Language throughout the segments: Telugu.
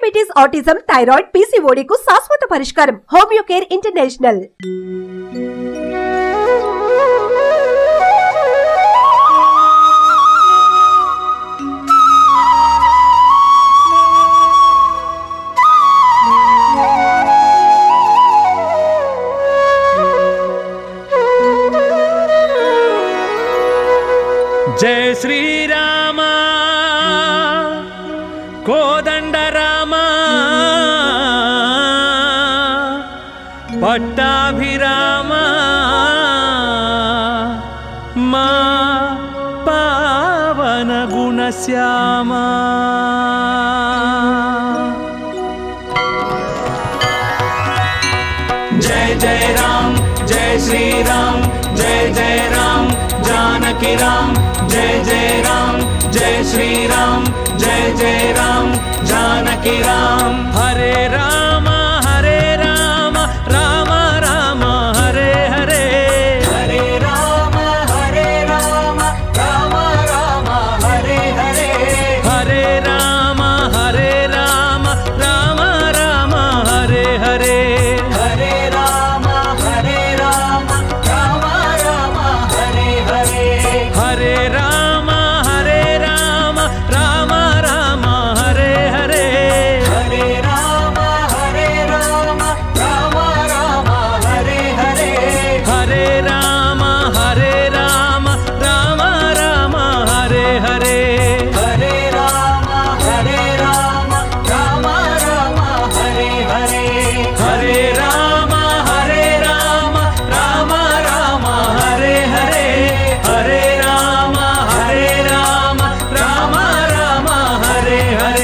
డయాబెటీస్ ఆటిజం థైరాయిడ్ పీసీఓడి కు శాశ్వత పరిష్కారం హోమియో కేర్ ఇంటర్నేషనల్ జయ శ్రీరామ కోదండ రామ పట్టాభిరామ మా పావన గుణశ్యామ जय जय राम जय श्री राम जय जय राम जानकी राम जय जय राम जय श्री राम जय जय राम जानकी राम हरे राम हरे राम राम राम हरे हरे हरे राम हरे राम राम राम हरे हरे हरे राम हरे राम राम राम हरे हरे हरे राम हरे राम राम राम हरे हरे हरे राम हरे राम राम राम हरे हरे हरे राम हरे राम राम राम हरे हरे हरे राम हरे राम राम राम हरे हरे हरे राम हरे राम राम राम हरे हरे हरे राम हरे राम राम राम हरे हरे हरे राम हरे राम राम राम हरे हरे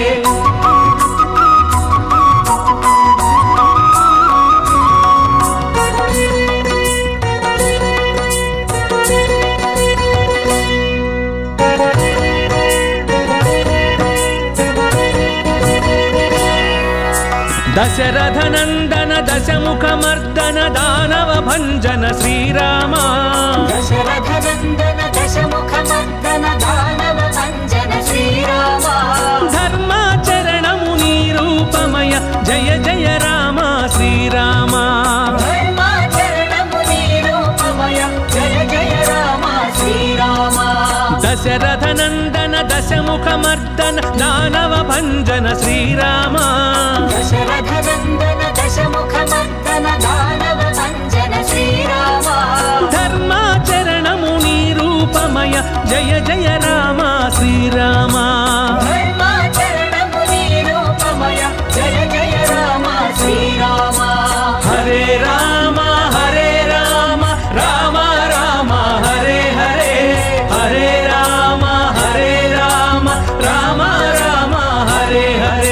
దశరథనందన దశముఖమర్దన దానవ భంజన శ్రీరామ దశరథనందన దశముఖమర్దన దానవ భంజన శ్రీరామ ధర్మాచరణము నీ రూపమయ జయ జయ రామ శ్రీరామ ధర్మాచరణము నీ రూపమయ జయ జయ రామ శ్రీరామ దశరథనందన దశముఖమర్దన దానవ భంజన శ్రీరామ దశరథనందన దశముఖమర్దన దానవ భంజన శ్రీరామ ధర్మాచరణము నీ రూపమయ జయ జయ రామ శ్రీరామ ధర్మాచరణము నీ రూపమయ జయ జయ రామ శ్రీరామ హరే రామ హరే రామ రామ రామ హరే హరే హరే రామ హరే రామ రామ రామ హరే హరే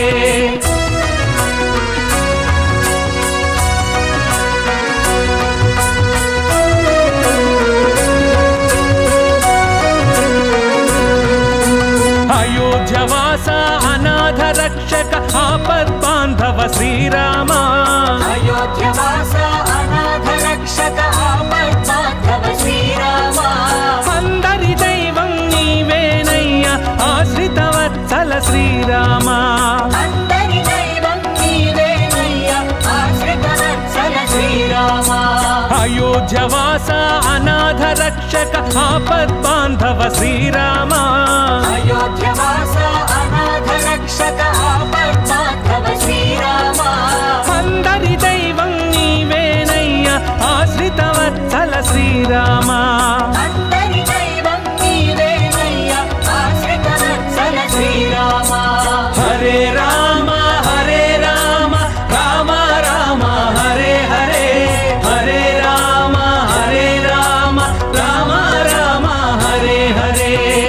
అయోధ్యవాస అనాథ రక్షక ఆపద్ బాంధవ శ్రీరామ అయోధ్యవాస అనాథ రక్షక ఆపద్బాంధవ శ్రీరామ అందరి దైవం నీవేనయ్య ఆశ్రిత వత్సల శ్రీరామ అందరి దైవం నీవేనయ్య ఆశ్రిత వత్సల శ్రీరామ అయోధ్యవాస అనాథ రక్షక ఆపద్ బాంధవ శ్రీరామ అయోధ్యవాస అనాథ రక్షక ఆపద్బాంధవ శ్రీరామ అందరి దైవం నీవేనయ్య ఆశ్రిత వత్సల శ్రీరామ అందరి దైవం నీవేనయ్య ఆశ్రిత వత్సల శ్రీరామ హరే రామ హరే రామ రామ రామ హరే హరే హరే రామ హరే రామ రామ రామ హరే హరే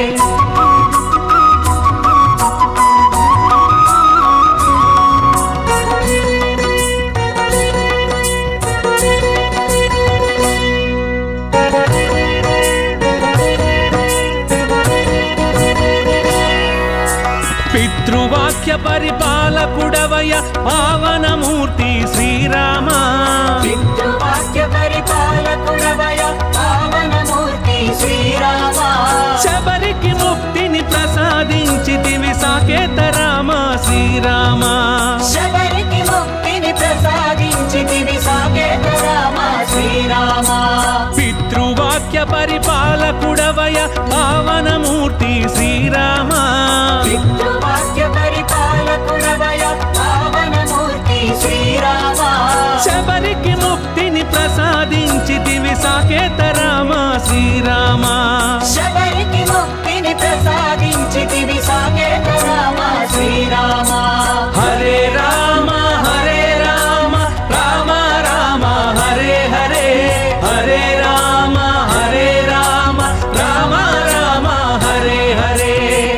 పితృవాక్య పరిపాలకుడవయ పావనమూర్తి శ్రీరామ పితృవాక్య పరిపాలకుడవయ పావనమూర్తి శ్రీరామ శబరికి ముక్తిని ప్రసాదించితివి సాకేత రామ శ్రీరామ శ్రీరామ శబరికి ముక్తిని ప్రసాదించితివి సాకేత రామ శ్రీరామ పితృవాక్య పరిపాలకుడవయ పావనమూర్తి శ్రీరామ పితృవాక్య పరిపాలకుడవయ పావనమూర్తి శ్రీరామ శబరికి ముక్తిని ప్రసాదించితివి సాకేత రామ శ్రీరామ శబరికి ముక్తిని ప్రసాదించితివి సాకేత రామ శ్రీరామ హరే రామ హరే రామ రామ రామ హరే హరే హరే రామ హరే రామ రామ రామ హరే హరే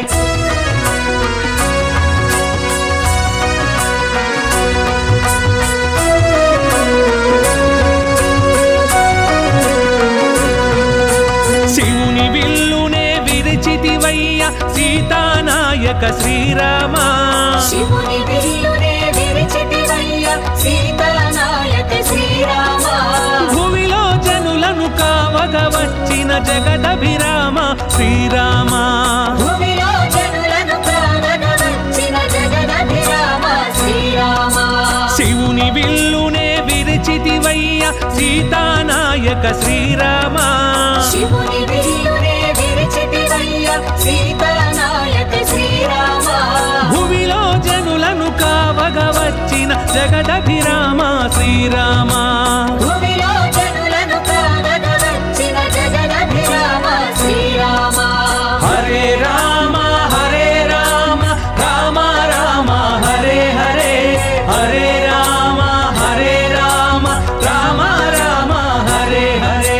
శివుని విల్లునే విరిచితివయ్య సీతానాయక శ్రీరామ శివుని విల్లునే విరిచితివయ్య సీతానాయక శ్రీరామ భూమిలో జనులను కావగ వచ్చిన జగదభిరామ శ్రీరామ భూమిలో జనులను కావగ వచ్చిన జగదభిరామ శ్రీరామ శివుని విల్లునే విరిచితివయ్య సీతానాయక శ్రీరామ శివుని విల్లునే విరిచితివయ్య సీతానాయక శ్రీరామ భూమిలో జనులను కావగ వచ్చిన జగదభిరామ శ్రీరామ భూమిలో జనులను కావగ వచ్చిన జగదభిరామ శ్రీరామ హరే రామ హరే రామ రామ రామ హరే హరే హరే రామ హరే రామ రామ రామ హరే హరే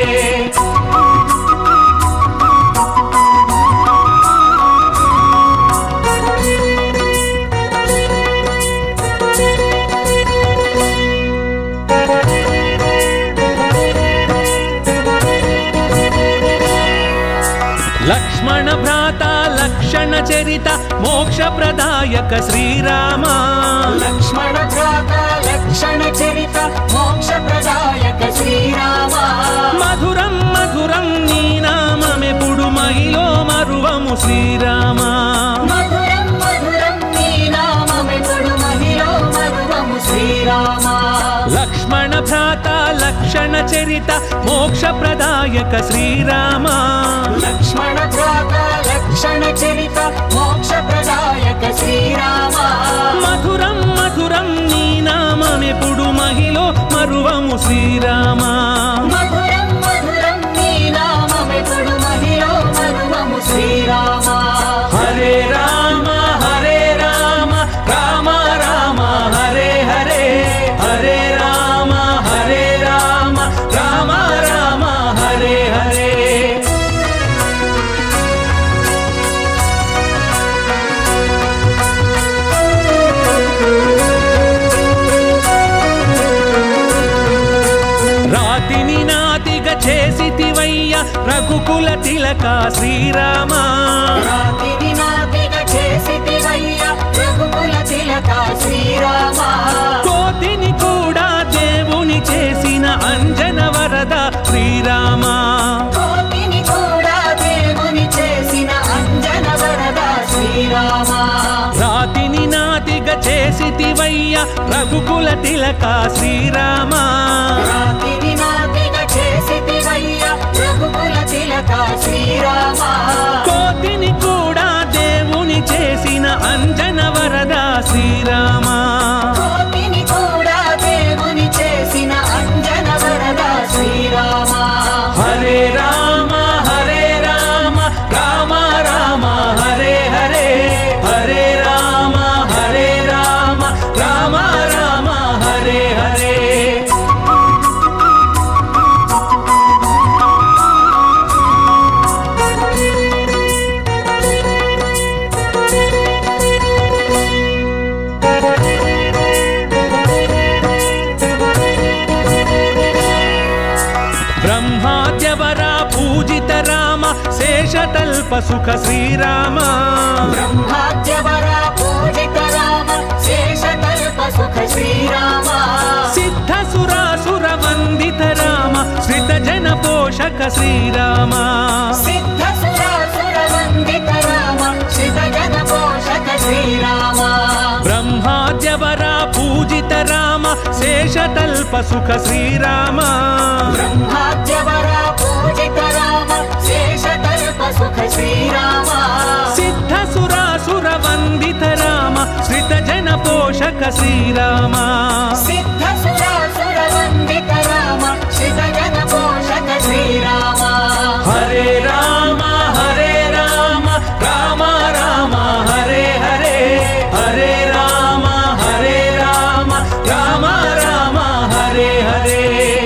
లక్ష్మణ భ్రాత లక్షణ చరిత మోక్ష ప్రదాయక శ్రీరామ లక్ష్మణ భ్రాత లక్షణ చరిత మోక్ష ప్రదాయక శ్రీరామ మధురం మధురం నీ నామమెప్పుడు మహిలో మరువము శ్రీరామ మధురం మధురం నీ నామమెప్పుడు మహిలో మరువము శ్రీరామ లక్ష్మణ భ్రాత లక్షణ చరిత మోక్ష ప్రదాయక శ్రీరామ లక్ష్మణ భ్రాత లక్షణ చరిత మోక్ష ప్రదాయక శ్రీరామ మధురం మధురం నీ నామమెప్పుడు మహిలో మరువము శ్రీరామ మధురం మధురం నీ నామమెప్పుడు మహిలో మరువము శ్రీరామ హరే రామ హరే రామ రామ రామ హరే హరే హరే రామ హరే రామ రామ రామ హరే హరే రాతిని నాతిగా చేసితివయ్య రఘుకుల తిలక శ్రీరామ రాతిని నాతిగ చేసితివయ్య రఘుకుల తిలక శ్రీరామ కోతిని కూడా దేవుని చేసిన అంజన వరద శ్రీరామ కోటిని కూడా దేవుని చేసిన అంజన వరద శ్రీరామ రాతిని నాతిగా చేసితివయ్య రఘుకుల తిలక శ్రీరామ రాతిని నాతిగ చేసితివయ్య రఘుకుల తిలక శ్రీరామ కోతిని కూడా దేవుని చేసిన అంజన వరద శ్రీరామ కోటిని కూడా దేవుని చేసిన అంజన వరద శ్రీరామ హరే రామ హరే రామ రామ రామ హరే హరే హరే రామ హరే రామ రామ రామ హరే హరే బ్రహ్మాద్యవర పూజిత రామ శేషతల్ప సుఖ శ్రీరామ బ్రహ్మాద్యవర పూజిత రామ శేషకల్ప సుఖ శ్రీరామ సిద్ధ సురాసుర వందిత రామ శ్రిత జన పోషక శ్రీరామ సిద్ధ సురాసుర వందిత రామ శివ జన పోషక శ్రీరామ బ్రహ్మ శేషతల్ప సుఖ శ్రీరామ బ్రహ్మాద్యవరా పూజిత రామ శేషతల్ప సుఖ శ్రీరామ సిద్ధ సురాసుర వందిత రామ శ్రిత జన పోషక శ్రీరామ సిద్ధ సురాసుర వందిత రామ శిత జన పోషక శ్రీరామ హరే రామ హరే రామ రామ రామ హరే హరే హరే రామ హరే రామ రామ రామ హరే హరే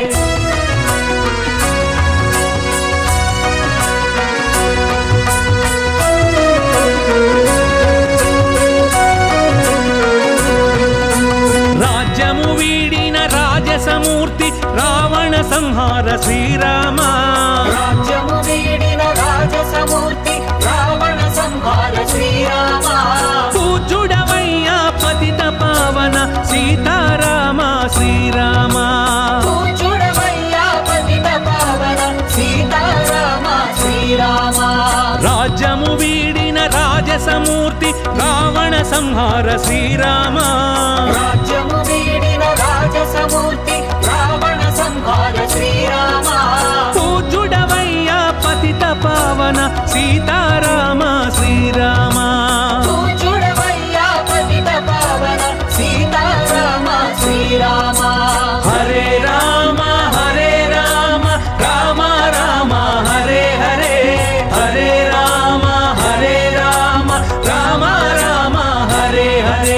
రాజ్యము వీడిన రాజసమూర్తి రావణ సంహార శ్రీరామ రాజ్యము వీడిన రాజసమూర్తి రావణ సంహార శ్రీరామ పూజుడవయ్యా పతిత పావన సీతారామ శ్రీరామ పూజుడవయ్యా పతిత పావన సీతారామ శ్రీరామ రాజ్యము వీడిన రాజసమూర్తి రావణ సంహార శ్రీరామ రాజ్యము వీడిన రాజసమూర్తి రావణ సంహార శ్రీరామ పూజుడవయ్యా పతిత పావన సీతారామ శ్రీరామ పూజుడవయ్యా పతిత పావన సీతారామ శ్రీరామ హరే రామ హరే రామ రామ రామ హరే హరే హరే రామ హరే రామ రామ రామ హరే హరే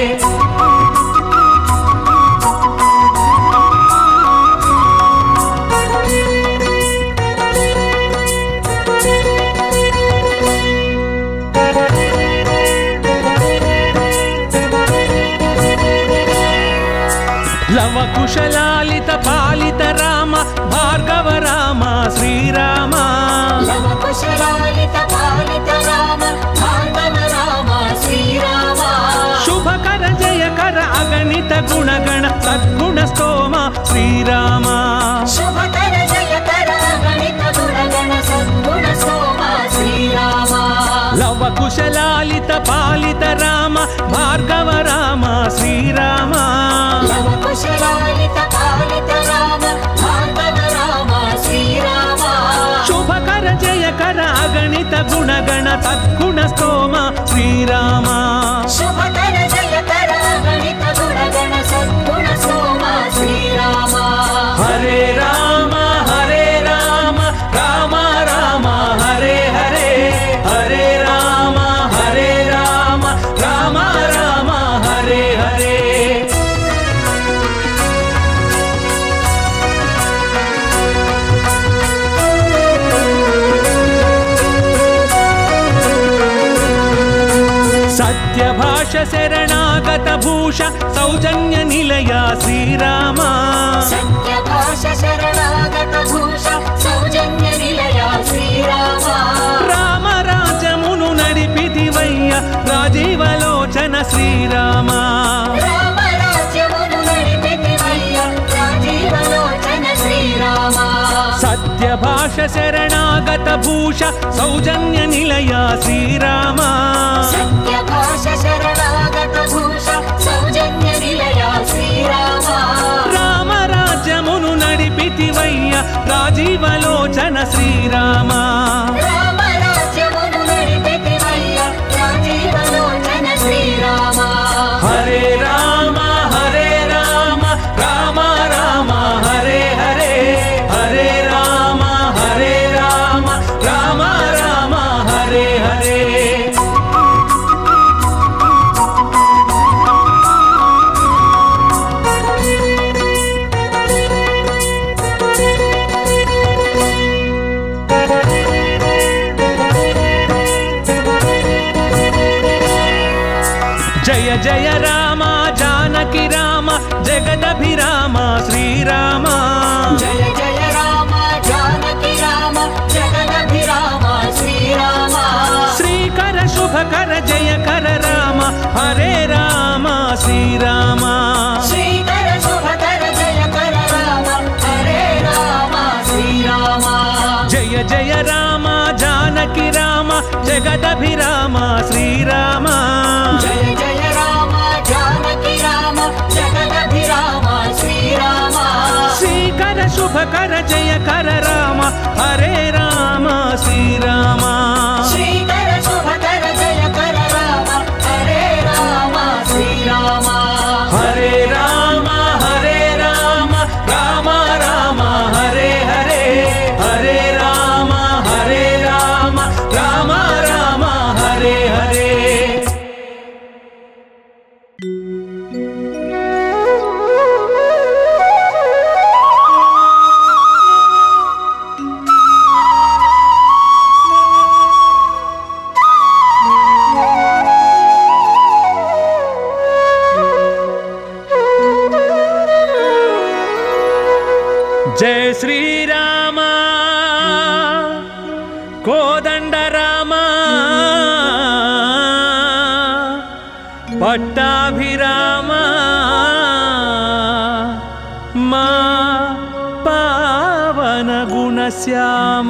లవ కుశలాలిత పాలిత రామ భార్గవ రామ శ్రీరామ లవ కుశలాలిత పాలిత రామ భార్గవ రామ శ్రీరామ శుభకర జయకర అగణిత గుణగణ సద్గుణ స్తోమ శ్రీరామ శుభకర జయకర గణిత గుణగణ సద్గుణ సోమ శ్రీరామ లవ కుశలాలిత పాలిత రామ భార్గవ రామ శ్రీరామ లవ కుశలాలిత పాలిత రామ భార్గవ రామ శ్రీరామ శుభకర జయకర అగణిత గుణగణ సద్గుణ స్తోమ శ్రీరామ శుభకర జయకర గణిత గుణగణ సద్గుణ సోమ శ్రీరామ హరే రామ హరే రామ రామ రామ హరే హరే హరే రామ హరే రామ రామ రామ హరే హరే సత్యభాష శరణాగత భూష సౌజన్య నిలయ శ్రీరామ సత్యభాష శరణాగత భూష సౌజన్య నిలయ శ్రీరామ రామ రాజమును నడిపితివయ్య రాజీవలోచన శ్రీరామ రామ రాజ్యమును నడిపితివయ్య రాజీవలోచన శ్రీరామ సత్యభాష శరణాగత భూష సౌజన్య నిలయ శ్రీరామ సత్యభాష శరణాగత భూష సౌజన్య నిలయ శ్రీరామ రామ రాజ్యమును నడిపితివయ్య రాజీవలోచన శ్రీరామ రామ రాజ్యమును నడిపితివయ్య రాజీవలోచన శ్రీరామ హరే రామ హరే రామ రామ రామ హరే హరే హరే రామ హరే రామ రామ రామ హరే హరే జయ జయ రామ జానకి రామ జగదభిరామ శ్రీరామ జయ జయ రామ జానకి రామ జగదభిరామ శ్రీరామ శ్రీకర శుభకర జయకర రామ హరే రామ శ్రీరామ శ్రీకర శుభకర జయకర రామ హరే రామ శ్రీరామ జయ జయ రామ జానకి రామ జగదభిరామ శ్రీరామ జయ జయ రామ జానకి రామ జగదభిరామ శ్రీరామ జయ శ్రీరామ కోదండ రామ పట్టాభిరామ మా పావన గుణశ్యామ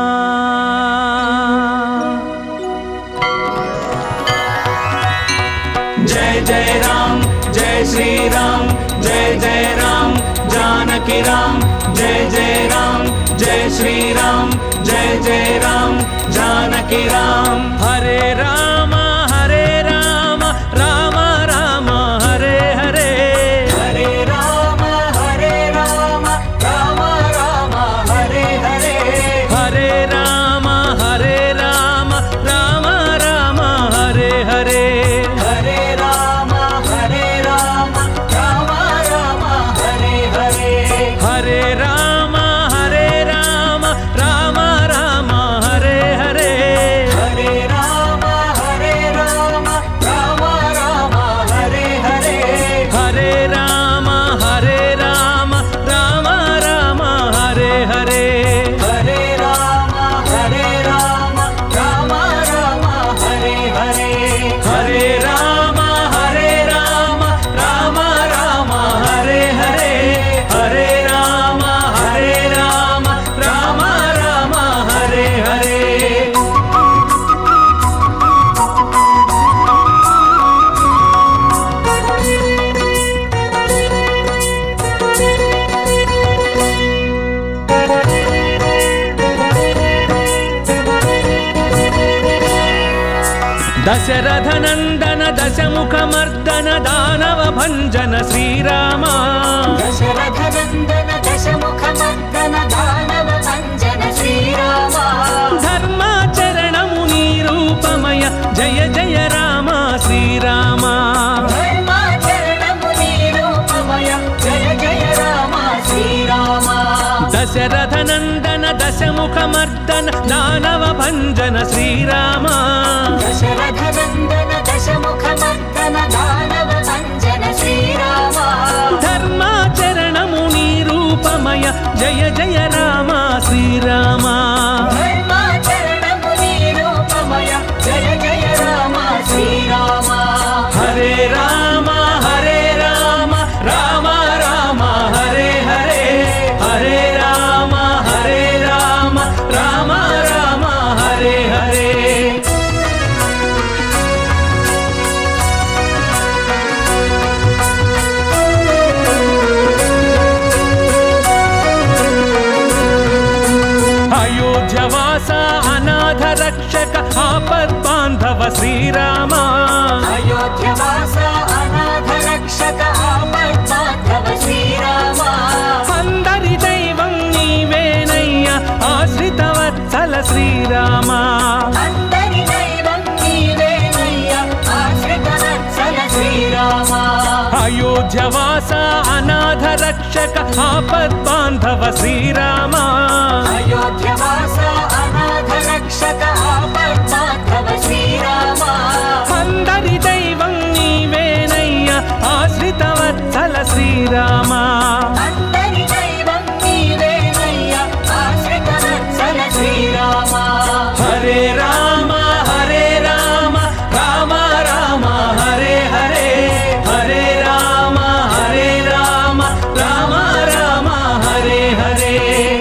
जय जय राम जय श्री राम जय जय राम जानकी राम जय जय राम जय श्री राम जय जय राम जानकी राम हरे राम हरे राम राम राम हरे हरे హరే రామ హరే రామ రామ రామ హరే హరే हरे राम हरे राम राम राम हरे हरे హరే రామ హరే రామ రామ రామ హరే హరే హరే రామ హరే రామ రామ రామ హరే హరే హరే రామ హరే రామ రామ రామ హరే హరే హరే రామ హరే రామ రామ రామ హరే హరే హరే రామ హరే రామ రామ రామ హరే హరే హరే రామ హరే రామ రామ రామ హరే హరే హరే రామ హరే రామ రామ రామ హరే హరే దశరథ నందన దశముఖమర్దన దానవ భంజన శ్రీరామ దశరథ నందన దశముఖ మర్దన దానవ భంజన శ్రీరామ ధర్మాచరణము నీ రూపమయ జయ జయ రామ శ్రీరామ ధర్మాచరణము నీ రూపమయ జయ జయ రామ శ్రీరామ దశరథ నందన దశముఖమర్దన దానవ భంజన శ్రీరామ దశరథ నందన దశముఖ మర్దన దానవ భంజన శ్రీరామ ధర్మాచరణము నీ రూపమయ జయ జయ రామ శ్రీరామ ధర్మాచరణము నీ రూపమయ జయ జయ రామ శ్రీరామ హరే రామ హరే రామ రామ రామ హరే హరే హరే రామ హరే రామ రామ రామ హరే హరే అయోధ్యవాస అనాథ రక్షక ఆపద్ బాంధవ శ్రీరామ అయోధ్యవాస అనాథ రక్షక ఆపద్బాంధవ శ్రీరామ అందరి దైవం నీవేనయ్య ఆశ్రిత వత్సల శ్రీరామ అందరి దైవం నీవేనయ్య ఆశ్రిత వత్సల శ్రీరామ అయోధ్యవాస అనాథ రక్షక ఆపద్ బాంధవ శ్రీరామ అయోధ్యవాస అనాథ రక్షక ఆపద్బాంధవ శ్రీరామ అందరి దైవం నీవేనయ్య ఆశ్రిత వత్సల శ్రీరామ అందరి దైవం నీవేనయ్య ఆశ్రిత వత్సల శ్రీరామ హరే రామ హరే రామ రామ రామ హరే హరే హరే రామ హరే రామ రామ రామ హరే హరే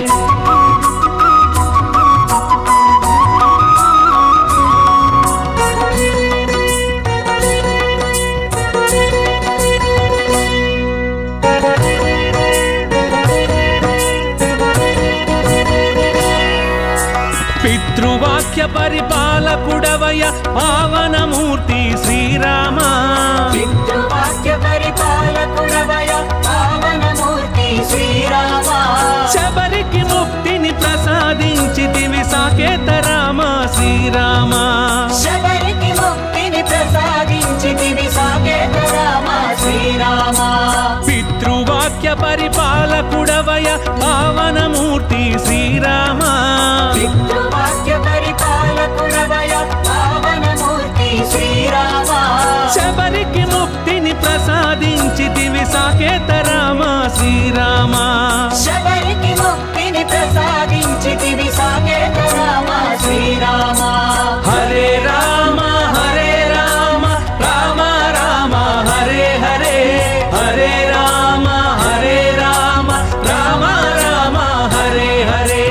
పితృవాక్య పరిపాలకుడవయ పావనమూర్తి శ్రీరామ పితృవాక్య పరిపాలకుడవయ పావనమూర్తి శ్రీరామ శబరికి ముక్తిని ప్రసాదించితివి సాకేత రామ శ్రీరామ శబరికి ముక్తిని ప్రసాదించితివి సాకేత రామ కురవయ పావనమూర్తి శ్రీరామ పితృవాక్య పరిపాలకుడవయ పావనమూర్తి శ్రీరామ శబరికి ముక్తిని ప్రసాదించితివి సాకేత రామ శ్రీరామ శబరికి ముక్తిని ప్రసాదించితివి సాకేత రామ శ్రీరామ హరే రామ హరే రామ రామ రామ హరే హరే హరే రామ హరే రామ రామ రామ హరే హరే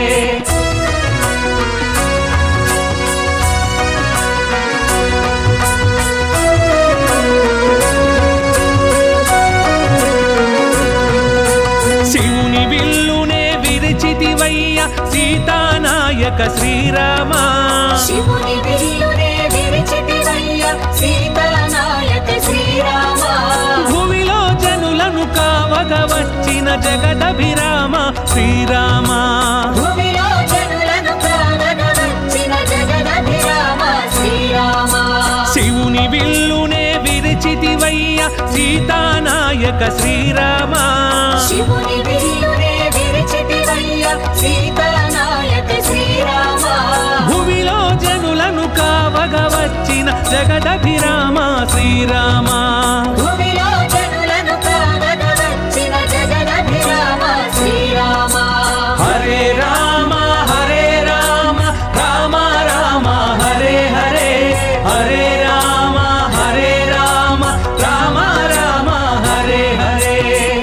శివుని విల్లునే విరిచితివయ్య సీతానాయక శ్రీరామ శివుని విల్లునే విరిచితివయ్య సీతానాయక శ్రీరామ భూమిలో జనులను కావగ వచ్చిన జగదభిరామ శ్రీరామ భూమిలో జనులను కావగ వచ్చిన జగదభిరామ శ్రీరామ శివుని విల్లునే విరిచితివయ్య సీతానాయక శ్రీరామ శివుని విల్లునే విరిచితివయ్య సీతానాయక శ్రీరామ భూమిలో జనులను కావగ వచ్చిన జగదభిరామ శ్రీరామ భూమిలో జనులను కావగ వచ్చిన జగదభిరామ శ్రీరామ హరే రామ హరే రామ రామ రామ హరే హరే హరే రామ హరే రామ రామ రామ హరే హరే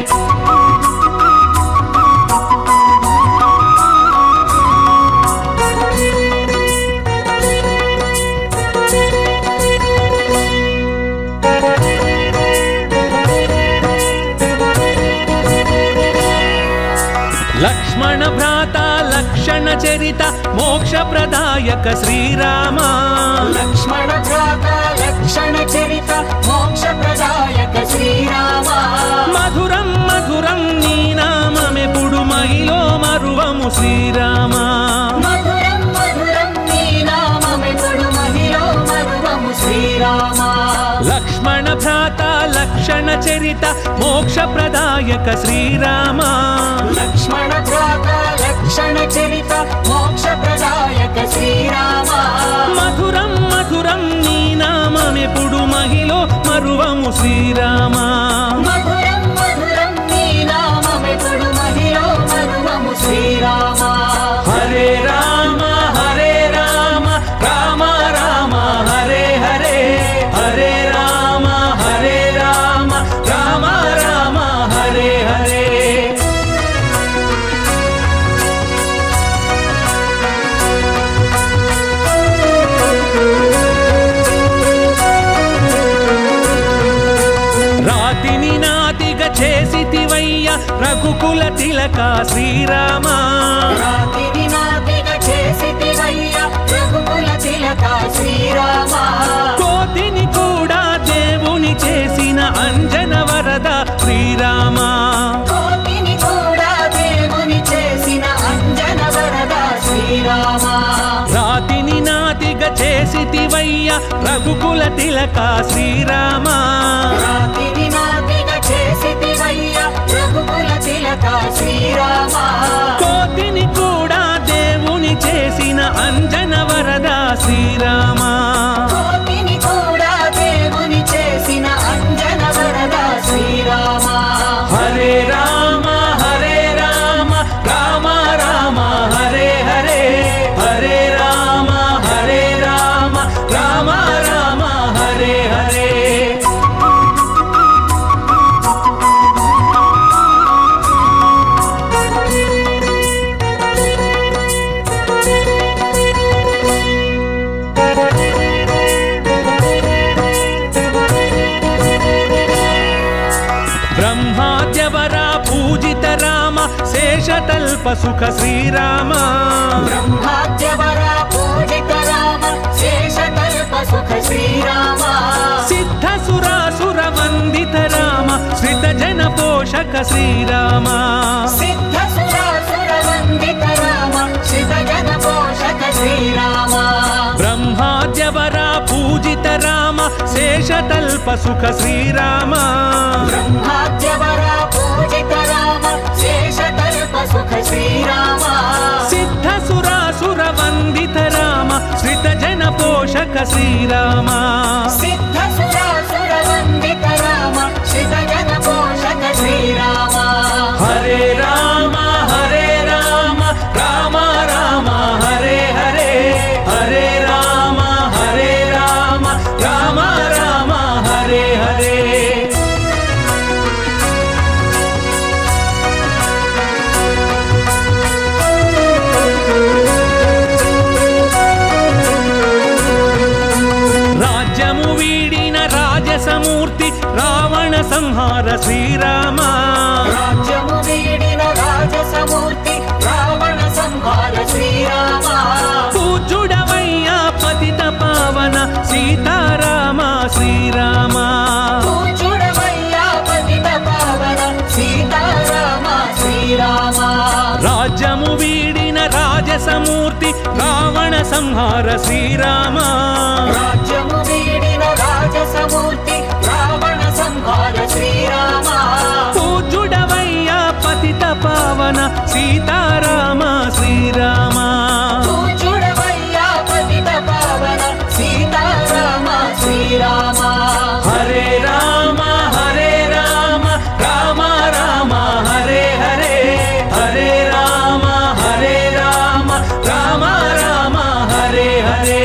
లక్ష్మణ భ్రాత లక్షణ చరిత మోక్ష ప్రదాయక శ్రీరామ లక్ష్మణ భ్రాత లక్షణ చరిత మోక్ష ప్రదాయక శ్రీరామ మధురం మధురం నీ నామమెప్పుడు మహిలో మరువము శ్రీరామ మధురం మధురం నీ నామమెప్పుడు మహిలో మరువము శ్రీరామ లక్ష్మణ భ్రాత లక్షణ చరిత మోక్ష ప్రదాయక శ్రీరామ లక్ష్మణ భ్రాత లక్షణ చరిత మోక్ష ప్రదాయక శ్రీరామ మధురం మధురం నీ నామమెప్పుడు మహిలో మరువము శ్రీరామ మధురం మధురం నీ నామమెప్పుడు మహిలో మరువము శ్రీరామ హరే రామ హరే రామ రామ రామ హరే హరే హరే రామ హరే రామ రామ రామ హరే హరే రాతిని నాతిగా చేసితివయ్య రఘుకుల తిలక శ్రీరామ రాతిని నాతిగా చేసితివయ్య రఘుకుల తిలక శ్రీరామ కోతిని కూడా దేవుని చేసిన అంజన వరద శ్రీరామ కోటిని కూడా దేవుని చేసిన అంజన వరద శ్రీరామ రాతిని నాతిగా చేసితివయ్య రఘుకుల తిలక శ్రీరామ రాతిని నాతిగా చేసితివయ్య రఘుకుల తిలక శ్రీరామ కోతిని కూడా దేవుని చేసిన అంజన వరద శ్రీరామ కోటిని కూడా దేవుని చేసిన అంజన వరద శ్రీరామ హరే రామ హరే రామ రామ రామ హరే హరే హరే రామ హరే రామ రామ రామ హరే హరే బ్రహ్మాద్యవర పూజిత రామ శేషతల్ప సుఖ శ్రీరామ బ్రహ్మాద్యవర పూజిత రామ శేషకల్ప సుఖ శ్రీరామ సిద్ధ సురాసుర వందిత రామ శ్రిత జన పోషక శ్రీరామ సిద్ధ సురాసుర వందిత రామ శివ జన పోషక శ్రీరామ బ్రహ్మాద్యవర పూజిత రామ శేషతల్ప సుఖ శ్రీరామ బ్రహ్మాద్యవర పూజిత రామ శేషకల్ప శ్రీరామ సిద్ధ సురాసుర వందిత రామ శిత జన పోషక శ్రీరామ హరే రామ హరే రామ రామ రామ హరే హరే హరే రామ హరే రామ రామ రామ హరే హరే రాజ్యము వీడిన రాజసమూర్తి రావణ సంహార శ్రీరామ రాజ్యము వీడిన రాజసమూర్తి రావణ సంహార శ్రీరామ పూజుడవయ్యా పతిత పావన సీతారామ శ్రీరామ పూజుడవయ్యా పతిత పావన సీతారామ శ్రీరామ రాజ్యము వీడిన రాజసమూర్తి రావణ సంహార శ్రీరామ రాజ్యము వీడిన రాజసమూర్తి రావణ సంహార శ్రీరామ పూజుడవయ్యా పతిత పావన సీతారామ శ్రీరామ పూజుడవయ్యా పతిత పావన సీతారామ శ్రీరామ హరే రామ హరే రామ రామ రామ హరే హరే హరే రామ హరే రామ రామ రామ హరే హరే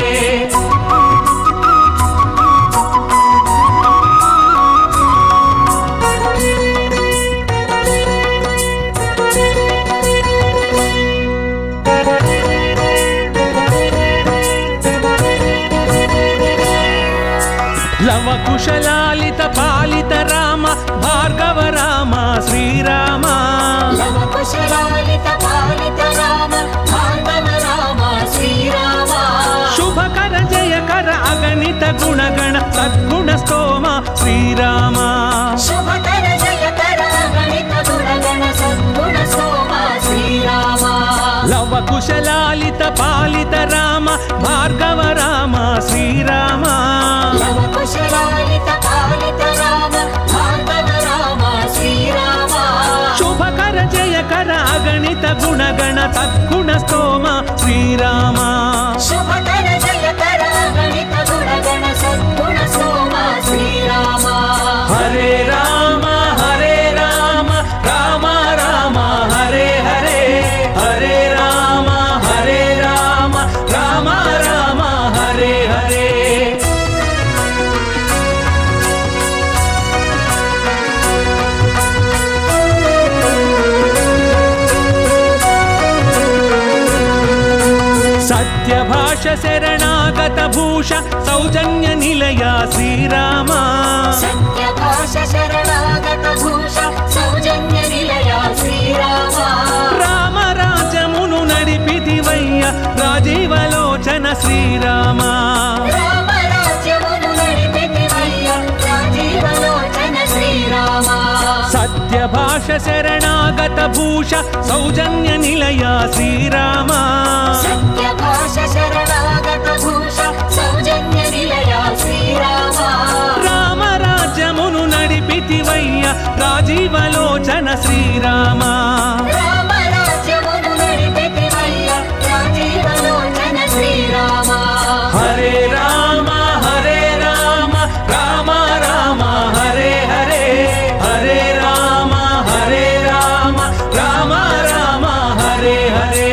లవ కుశలాలిత పాలిత రామ భార్గవ రామ శ్రీరామ లవ కుశలాలిత పాలిత రామ భార్గవ రామ శ్రీరామ శుభకర జయకర అగణిత గుణగణ సద్గుణ స్తోమ శ్రీరామ శుభకర జయకర గణిత గుణగణ సద్గుణ సోమ శ్రీరామ లవ కుశలాలిత పాలిత రామ భార్గవ రామ శ్రీరామ లవ కుశలాలిత పాలిత రామ భార్గవ రామ శ్రీరామ శుభకర జయకర అగణిత గుణగణ సద్గుణ స్తోమ శ్రీరామ శుభకర జయకర గణిత గుణగణ సద్గుణ సోమ శ్రీరామ హరే రామ హరే రామ రామ రామ హరే హరే హరే రామ హరే రామ రామ రామ హరే హరే సత్యభాష శరణాగత భూష సౌజన్య నిలయ శ్రీరామ సత్యభాష శరణాగత భూష సౌజన్య నిలయ శ్రీరామ రామ రాజమును నడిపితివయ్య రాజీవలోచన శ్రీరామ రామ రాజ్యమును నడిపితివయ్య రాజీవలోచన శ్రీరామ సత్యభాష శరణాగత భూష సౌజన్య నిలయ శ్రీరామ సత్యభాష శరణాగత భూష సౌజన్య నిలయ శ్రీరామ రామ రాజ్యమును నడిపితివయ్య రాజీవలోచన శ్రీరామ రామ రాజ్యమును నడిపితివయ్య రాజీవలోచన శ్రీరామ హరే రామ హరే రామ రామ రామ హరే హరే హరే రామ హరే రామ రామ రామ హరే హరే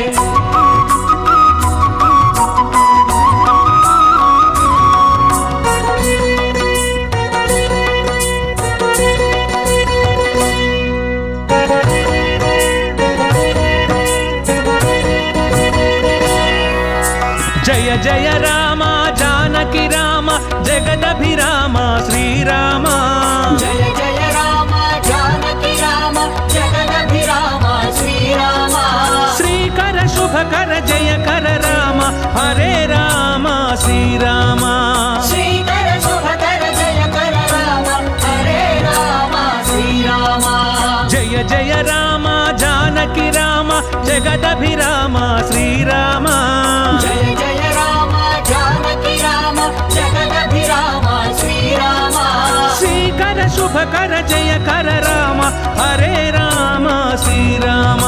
జయ జయ రామ జానకి రామ జగదభిరామ శ్రీరామ జయ జయ రామ జానకి రామ జగదభిరామ శ్రీరామ శ్రీకర శుభకర జయకర రామ హరే రామ శ్రీరామ శ్రీకర శుభకర జయకర రామ హరే రామ శ్రీరామ జయ జయ రామ జానకి రామ జగదభిరామ శ్రీరామ జయ జయ రామ జానకి రామ జగదభిరామ శ్రీరామ శ్రీకర శుభకర జయకర రామ హరే రామ శ్రీరామ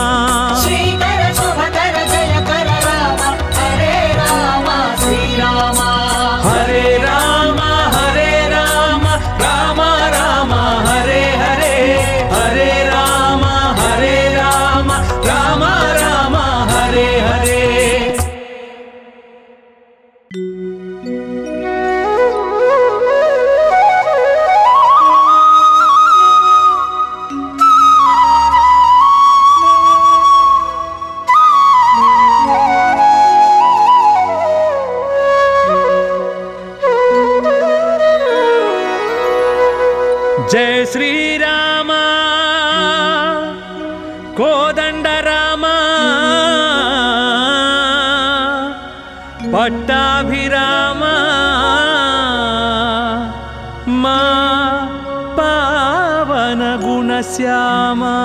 శ్రీకర శుభకర జయకర రామ హరే రామ శ్రీరామ జయ శ్రీరామ కోదండ రామ పట్టాభిరామ మా పావన గుణశ్యామా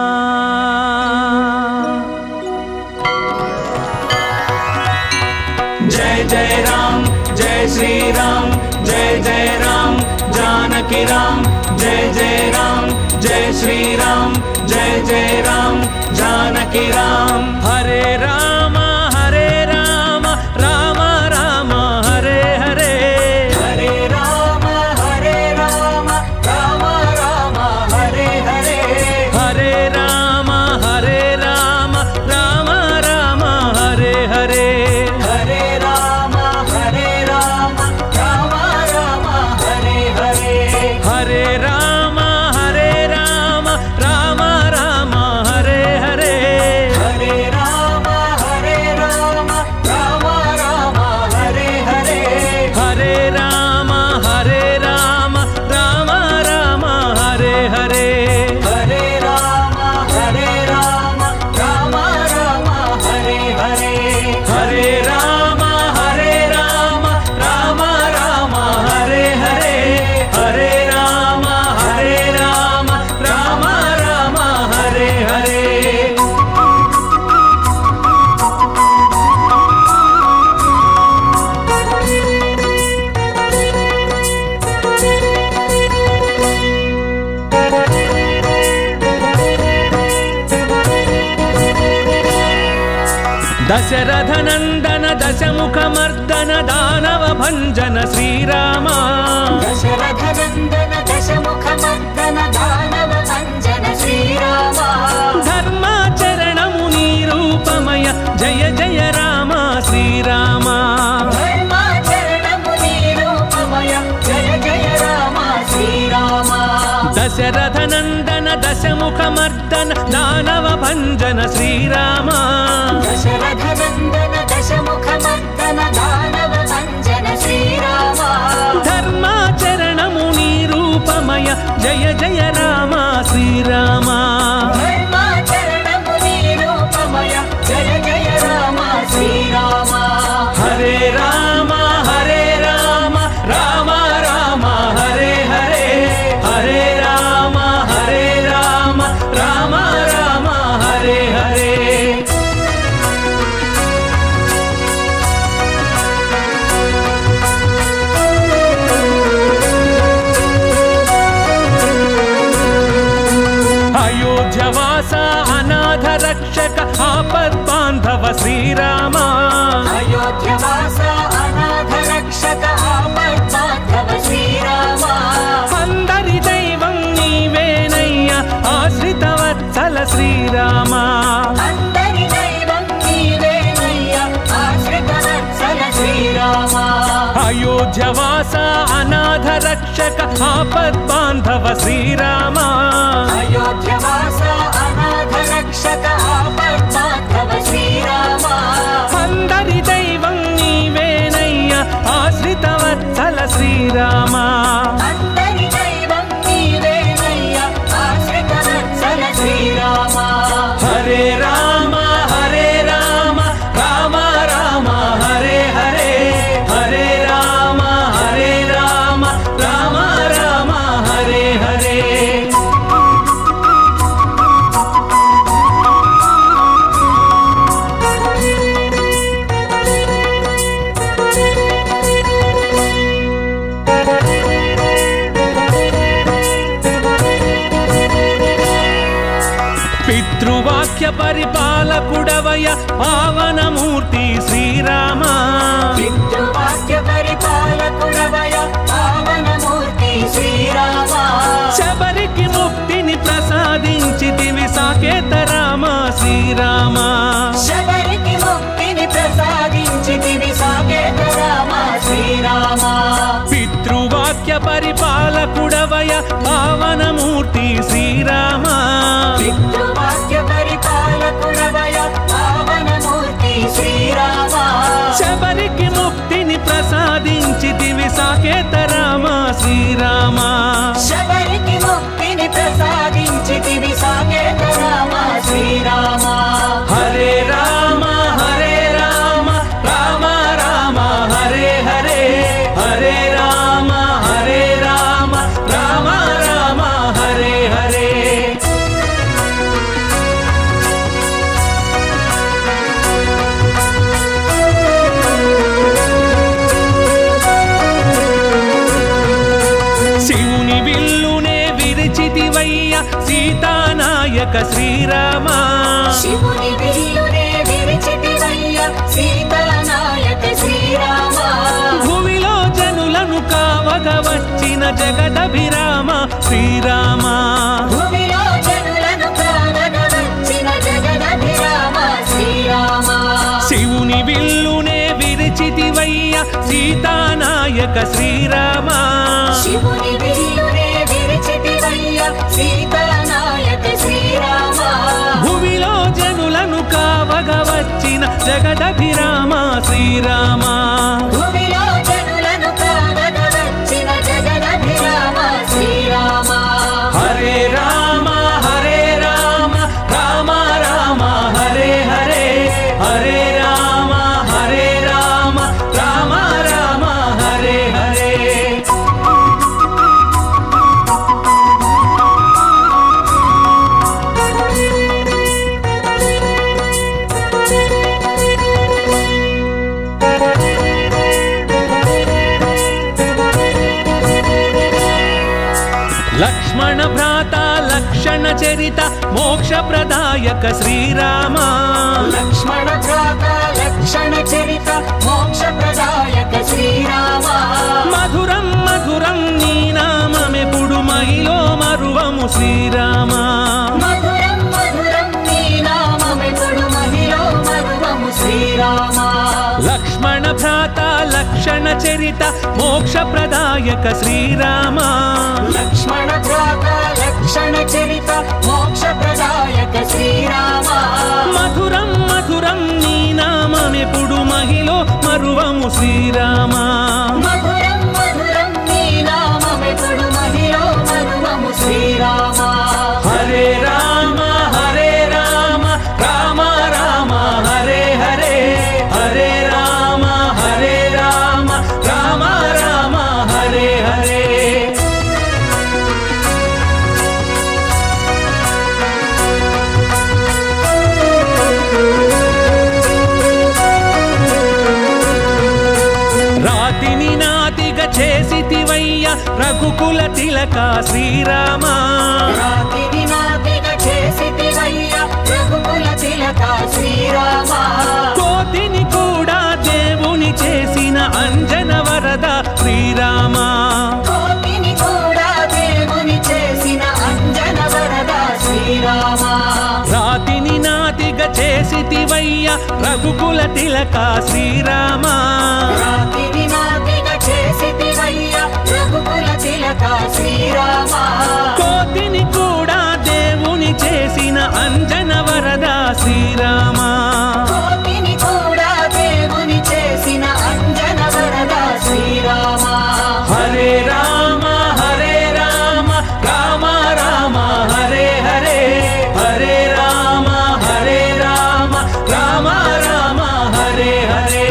जय जय राम जय श्री राम जय जय राम जानकी राम जय जय राम जय श्री राम जय जय राम जानकी राम హరే రామ హరే రామ రామ రామ హరే హరే హరే రామ హరే రామ రామ రామ హరే హరే హరే రామ హరే రామ రామ రామ హరే హరే హరే రామ హరే రామ రామ రామ హరే హరే హరే రామ హరే రామ రామ రామ హరే హరే హరే రామ హరే రామ రామ రామ హరే హరే హరే రామ హరే రామ రామ రామ హరే హరే హరే రామ హరే రామ రామ రామ హరే హరే హరే రామ హరే రామ రామ రామ హరే హరే హరే రామ హరే రామ రామ రామ హరే హరే దశరథ నందన దశముఖమర్దన దానవ భంజన శ్రీరామ దశరథ నందన దశముఖ మర్దన దానవ భంజన శ్రీరామ ధర్మాచరణము నీ రూపమయ జయ జయ రామ శ్రీరామ ధర్మాచరణము నీ రూపమయ జయ జయ రామ శ్రీరామ దశరథ నందన దశముఖమర్దన దానవ భంజన శ్రీరామ దశరథ నందన దశముఖ మర్దన దానవ భంజన శ్రీరామ ధర్మాచరణము నీ రూపమయ జయ జయ రామ శ్రీరామ ధర్మాచరణము నీ రూపమయ జయ జయ రామ శ్రీరామ హరే రామ హరే రామ రామ రామ హరే హరే హరే రామ హరే రామ రామ రామ హరే హరే అయోధ్యవాస అనాథ రక్షక ఆపద్ బాంధవ శ్రీరామ అయోధ్యవాస అనాథ రక్షక ఆపద్బాంధవ శ్రీరామ అందరి దైవం నీవేనయ్య ఆశ్రిత వత్సల శ్రీరామ అందరి దైవం నీవేనయ్య ఆశ్రిత వత్సల శ్రీరామ అయోధ్యవాస అనాథ రక్షక ఆపద్ బాంధవ శ్రీరామ అయోధ్యవాస అనాథ రక్షక ఆపద్బాంధవ శ్రీరామ అందరి దైవం నీవేనయ్య ఆశ్రిత వత్సల శ్రీరామ అందరి దైవం నీవేనయ్య ఆశ్రిత వత్సల శ్రీరామ హరే రామ హరే రామ రామ రామ హరే హరే హరే రామ హరే రామ రామ రామ హరే హరే పితృవాక్య పరిపాలకుడవయ పావనమూర్తి శ్రీరామ పితృవాక్య పరిపాలకుడవయ పావనమూర్తి శ్రీరామ శబరికి ముక్తిని ప్రసాదించితివి సాకేత రామ శ్రీరామ శబరికి ముక్తిని ప్రసాదించితివి సాకేత రామ శ్రీరామ పితృవాక్య పరిపాలకుడవయ పావనమూర్తి శ్రీరామ పితృవాక్య పరిపాలకుడవయ పావనమూర్తి శ్రీరామ శబరికి ముక్తిని ప్రసాదించితివి సాకేత రామ శ్రీరామ శబరికి ముక్తి సీతానాయక శ్రీరామ శివుని విల్లునే విరిచితివయ్య సీతానాయక శ్రీరామ భూమిలో జనులను కావగ వచ్చిన జగదభిరామ శ్రీరామ భూమిలో జనులను కానగ వచ్చిన జగదభిరామ శ్రీరామ శివుని విల్లునే విరిచితివయ్య సీతానాయక శ్రీరామ శివుని విల్లునే విరిచితివయ్య సీతానాయక శ్రీరామ భూమిలో జనులను కావగ వచ్చిన జగదభిరామ శ్రీరామ భూమిలో జనులను కానగ వచ్చిన జగదభిరామ శ్రీరామ హరే రామ హరే రామ రామ రామ హరే హరే హరే రామ హరే రామ రామ రామ హరే హరే లక్ష్మణ భ్రాత లక్షణ చరిత మోక్ష ప్రదాయక శ్రీరామ లక్ష్మణ భ్రాత లక్షణ చరిత మోక్ష ప్రదాయక శ్రీరామ మధురం మధురం నీ నామమెప్పుడు మహిలో మరువము శ్రీరామ మధురం మధురం నీ నామమెప్పుడు మహిలో మరువము శ్రీరామ లక్ష్మణ భ్రాత లక్షణ చరిత మోక్ష ప్రదాయక శ్రీరామ లక్ష్మణ భ్రాత లక్షణ చరిత మోక్ష ప్రదాయక శ్రీరామ మధురం మధురం నీ నామమెప్పుడు మహిలో మరువము శ్రీరామ మధురం మధురం నీ నామమెప్పుడు మహిలో మరువము శ్రీరామ హరే రామ హరే రామ రామ రామ హరే హరే హరే రామ హరే రామ రామ రామ హరే హరే రాతిని నాతిగా చేసితివయ్య రఘుకుల తిలక శ్రీరామ రాతిని నాతిగ చేసితివయ్య రఘుకుల తిలక శ్రీరామ కోతిని కూడా దేవుని చేసిన అంజన వరద శ్రీరామ కోటిని కూడా దేవుని చేసిన అంజన వరద శ్రీరామ రాతిని నాతిగా చేసితివయ్య రఘుకుల తిలక శ్రీరామ రాతిని నాతిగ చేసితివయ్య రఘుకుల తిలక శ్రీరామ కోతిని కూడా దేవుని చేసిన అంజన వరద శ్రీరామ కోటిని కూడా దేవుని చేసిన అంజన వరద శ్రీరామ హరే రామ హరే రామ రామ రామ హరే హరే హరే రామ హరే రామ రామ రామ హరే హరే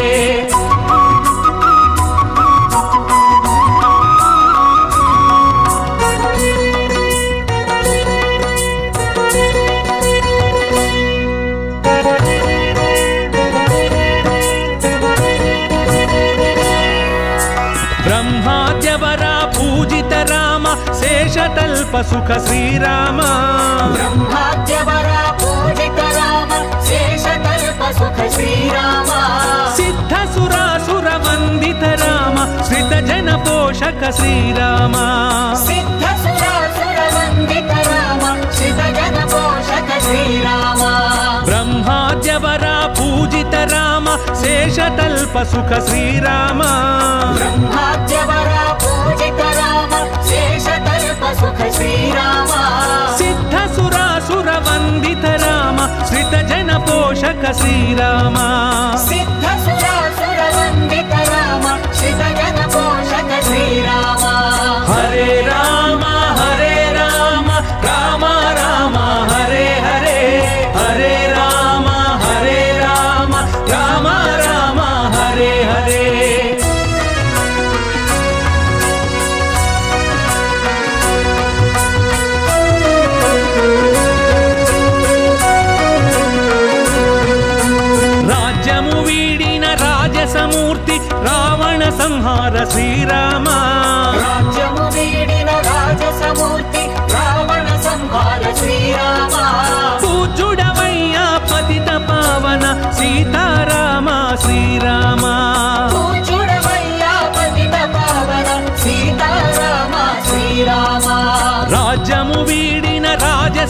బ్రహ్మాద్యవర పూజిత రామ శేషతల్ప సుఖ శ్రీరామ బ్రహ్మాద్యవర పూజిత రామ శేషకల్ప సుఖ శ్రీరామ సిద్ధ సురాసుర వందిత రామ శ్రిత జన పోషక శ్రీరామ సిద్ధ సురాసుర వందిత రామ శివ జన పోషక శ్రీరామ బ్రహ్మాద్యవర పూజిత రామ శేషతల్ప సుఖ శ్రీరామ బ్రహ్మాద్యవర పూజిత రామ శేషకల్ప సుఖ శ్రీరామ సిద్ధ సురాసుర వందిత రామ శ్రిత జన పోషక శ్రీరామ సిద్ధ సురాసుర వందిత రామ శివ జన పోషక శ్రీరామ హరే రామ హరే రామ రామ రామ హరే హరే హరే రామ హరే రామ రామ రామ హరే హరే రాజ్యము వీ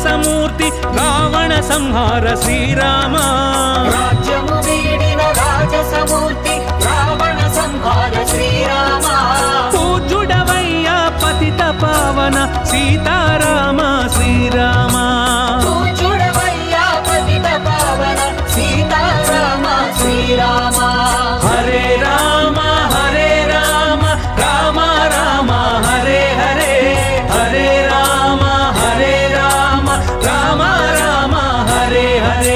రాజసమూర్తి రావణ సంహార శ్రీరామ రాజ్యము వీడిన రాజసమూర్తి రావణ సంహార శ్రీరామ పూజుడవయ్యా పతిత పావన సీతారామ శ్రీరామ చూడవయ్యా పతిత పావన సీతారామ శ్రీరామ హరే రామ హరే రామ రామ రామ హరే హరే హరే రామ హరే రామ రామ రామ హరే హరే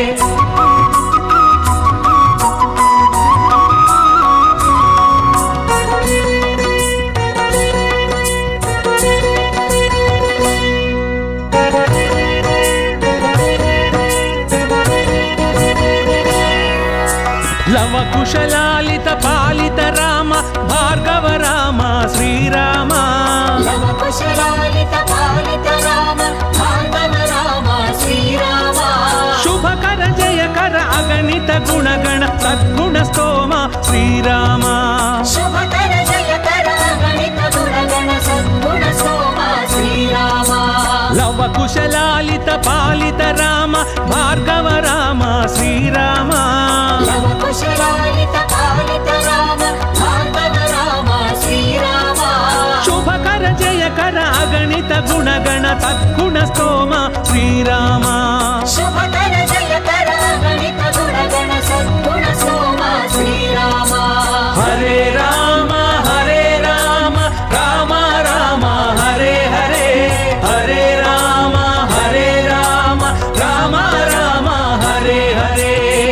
లవ కుశలాలిత పాలిత రామ భార్గవ రామ శ్రీరామ లవ కుశలాలిత పాలిత రామ భార్గవ రామ శ్రీరామ శుభకర జయకర అగణిత గుణగణ సద్గుణ స్తోమ శ్రీరామ శుభకర జయకర గణిత గుణగణ సద్గుణ సోమ శ్రీరామ లవ కుశలాలిత పాలిత రామ భార్గవ రామ శ్రీరామ లవ కుశలాలిత పాలిత రామ భార్గవ రామ శ్రీరామ శుభకర జయకర అగణిత గుణగణ సద్గుణ స్తోమ శ్రీరామ శుభకర జయకర గణిత గుణగణ సద్గుణ సోమ శ్రీరామ హరే రామ హరే రామ రామ రామ హరే హరే హరే రామ హరే రామ రామ రామ హరే హరే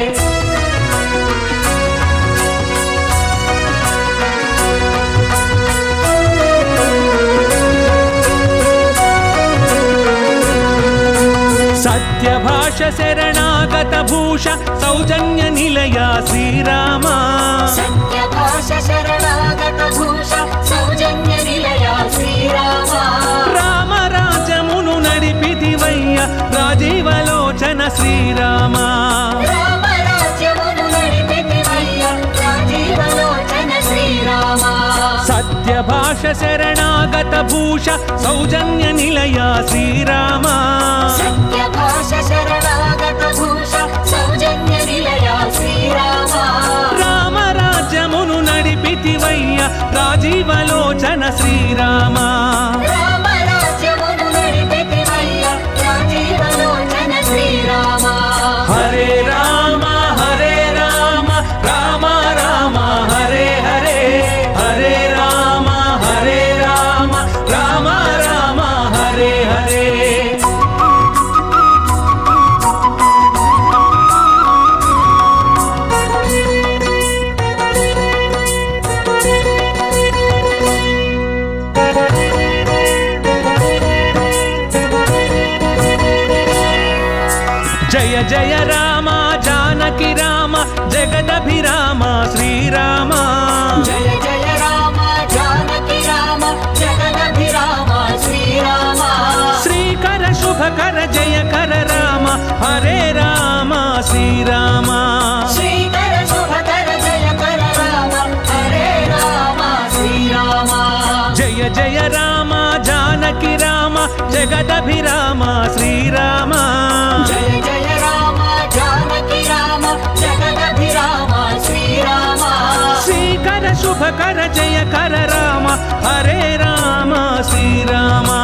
సత్యభాష శరణాగత భూష సౌజన్య నిలయ శ్రీరామ సత్యభాష శరణాగత భూష సౌజన్య నిలయ శ్రీరామ రామ రాజమును నడిపితివయ్య రాజీవలోచన శ్రీరామ రామ రాజ్యమును నడిపితివయ్య రాజీవలోచన శ్రీరామ సత్యభాష శరణాగత భూష సౌజన్య నిలయ శ్రీరామ సత్యభాష శరణాగత భూష సౌజన్య నిలయ శ్రీరామ రామ రాజ్యమును నడిపితివయ్య రాజీవలోచన శ్రీరామ రామ రాజ్యమును నడిపితివయ్య రాజీవలోచన శ్రీరామ హరే రామ హరే రామ రామ రామ హరే హరే హరే రామ హరే రామ రామ రామ హరే హరే జయ జయ రామ జానకి రామ జగదభిరామ శ్రీరామ జయ జయ రామ జానకి రామ జగదభిరామ శ్రీరామ శ్రీకర శుభకర జయకర రామ హరే రామ శ్రీరామ శ్రీకర శుభకర జయకర రామ హరే రామ శ్రీరామ జయ జయ రామ జానకి రామ జగదభిరామ శ్రీరామ జయ జయ రామ జానకి రామ జగదభిరామ శ్రీరామ శ్రీకర శుభకర జయకర రామ హరే రామ శ్రీరామ